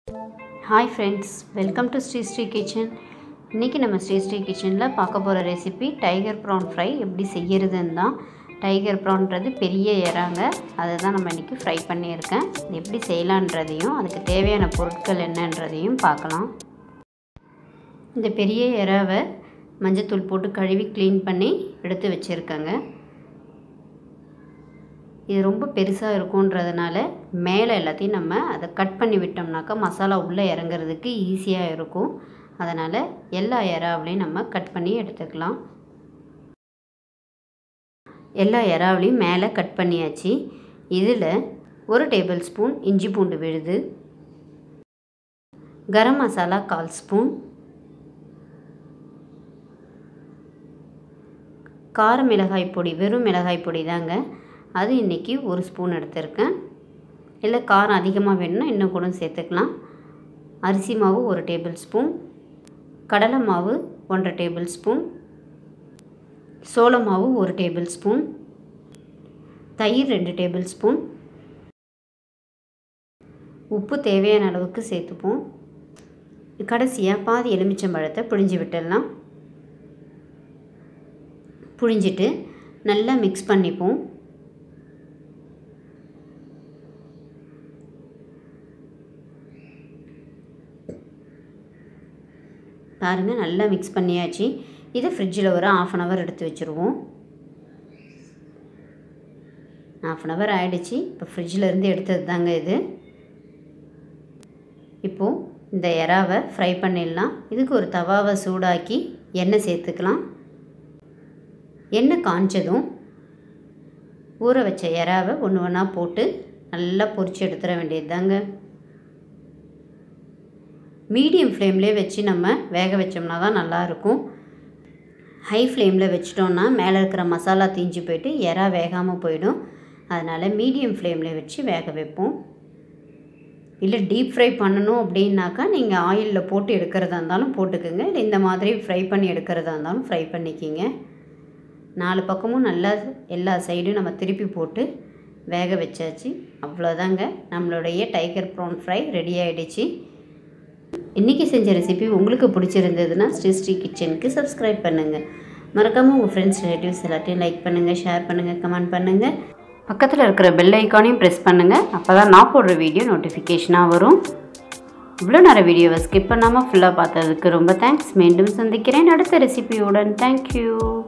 hi friends welcome to Sri Sri kitchen இன்றைக்கி நம்ம ஸ்ரீ ஸ்ரீ கிச்சனில் பார்க்க போகிற ரெசிபி டைகர் ப்ரான் ஃப்ரை எப்படி செய்யறதுன்னு தான் டைகர் ப்ரான்றது பெரிய இறாங்க அதை தான் நம்ம இன்றைக்கி ஃப்ரை பண்ணியிருக்கேன் இது எப்படி செய்யலான்றதையும் அதுக்கு தேவையான பொருட்கள் என்னன்றதையும் பார்க்கலாம் இந்த பெரிய இறாவை மஞ்சத்தூள் போட்டு கழுவி க்ளீன் பண்ணி எடுத்து வச்சுருக்கேங்க இது ரொம்ப பெருசாக இருக்குன்றதுனால மேலே எல்லாத்தையும் நம்ம அதை கட் பண்ணி விட்டோம்னாக்கா மசாலா உள்ளே இறங்குறதுக்கு ஈஸியாக இருக்கும் அதனால் எல்லா இறாவிலையும் நம்ம கட் பண்ணி எடுத்துக்கலாம் எல்லா இறாவிலையும் மேலே கட் பண்ணியாச்சு இதில் ஒரு டேபிள் ஸ்பூன் இஞ்சி பூண்டு விழுது கரம் மசாலா கால் ஸ்பூன் கார மிளகாய் பொடி வெறும் மிளகாய் பொடி தாங்க அது இன்றைக்கி ஒரு ஸ்பூன் எடுத்திருக்கேன் இல்லை காரம் அதிகமாக வேணும்னா இன்னும் கூட சேர்த்துக்கலாம் அரிசி மாவு ஒரு டேபிள் ஸ்பூன் கடலை மாவு ஒன்றரை டேபிள் ஸ்பூன் சோள மாவு ஒரு டேபிள் ஸ்பூன் தயிர் ரெண்டு டேபிள் ஸ்பூன் உப்பு தேவையான அளவுக்கு சேர்த்துப்போம் கடைசியாக பாதி எலுமிச்சம்பழத்தை புழிஞ்சு விட்டுடலாம் புழிஞ்சிட்டு நல்லா மிக்ஸ் பண்ணிப்போம் பாருங்கள் நல்லா மிக்ஸ் பண்ணியாச்சு இதை ஃப்ரிட்ஜில் ஒரு ஆஃப் அன் ஹவர் எடுத்து வச்சுருவோம் ஆஃப் அன் ஹவர் ஆகிடுச்சு இப்போ ஃப்ரிட்ஜில் இருந்து எடுத்தது தாங்க இது இப்போது இந்த எறாவை ஃப்ரை பண்ணிடலாம் இதுக்கு ஒரு தவாவை சூடாக்கி எண்ணெய் சேர்த்துக்கலாம் எண்ணெய் காஞ்சதும் ஊற வச்ச எறாவை ஒன்று ஒன்றா போட்டு நல்லா பொரித்து எடுத்துட வேண்டியது தாங்க மீடியம் ஃப்ளேம்லேயே வச்சு நம்ம வேக வச்சோம்னா தான் நல்லாயிருக்கும் ஹை ஃப்ளேமில் வச்சிட்டோன்னா மேலே இருக்கிற மசாலா தீஞ்சு போயிட்டு எறா வேகாமல் போயிடும் அதனால் மீடியம் ஃப்ளேமில் வச்சு வேக வைப்போம் இல்லை டீப் ஃப்ரை பண்ணணும் அப்படின்னாக்கா நீங்கள் ஆயிலில் போட்டு எடுக்கிறதா இருந்தாலும் போட்டுக்கோங்க இல்லை இந்த மாதிரி ஃப்ரை பண்ணி எடுக்கிறதா இருந்தாலும் ஃப்ரை பண்ணிக்கிங்க நாலு பக்கமும் நல்லா எல்லா சைடும் நம்ம திருப்பி போட்டு வேக வச்சாச்சு அவ்வளோதாங்க நம்மளுடைய டைகர் ப்ரான் ஃப்ரை ரெடி ஆகிடுச்சு இன்றைக்கி செஞ்ச ரெசிபி உங்களுக்கு பிடிச்சிருந்ததுன்னா ஸ்ரீ ஸ்ரீ கிச்சனுக்கு சப்ஸ்கிரைப் பண்ணுங்கள் மறக்காமல் உங்கள் ஃப்ரெண்ட்ஸ் ரிலேட்டிவ்ஸ் எல்லாத்தையும் லைக் பண்ணுங்கள் ஷேர் பண்ணுங்கள் கமெண்ட் பண்ணுங்கள் பக்கத்தில் இருக்கிற பெல் ஐக்கானையும் ப்ரெஸ் பண்ணுங்கள் அப்போ தான் நான் போடுற வீடியோ நோட்டிஃபிகேஷனாக வரும் இவ்வளோ நேரம் வீடியோவை ஸ்கிப் பண்ணாமல் ஃபுல்லாக பார்த்ததுக்கு ரொம்ப தேங்க்ஸ் மீண்டும் சந்திக்கிறேன் அடுத்த ரெசிபியுடன் தேங்க்யூ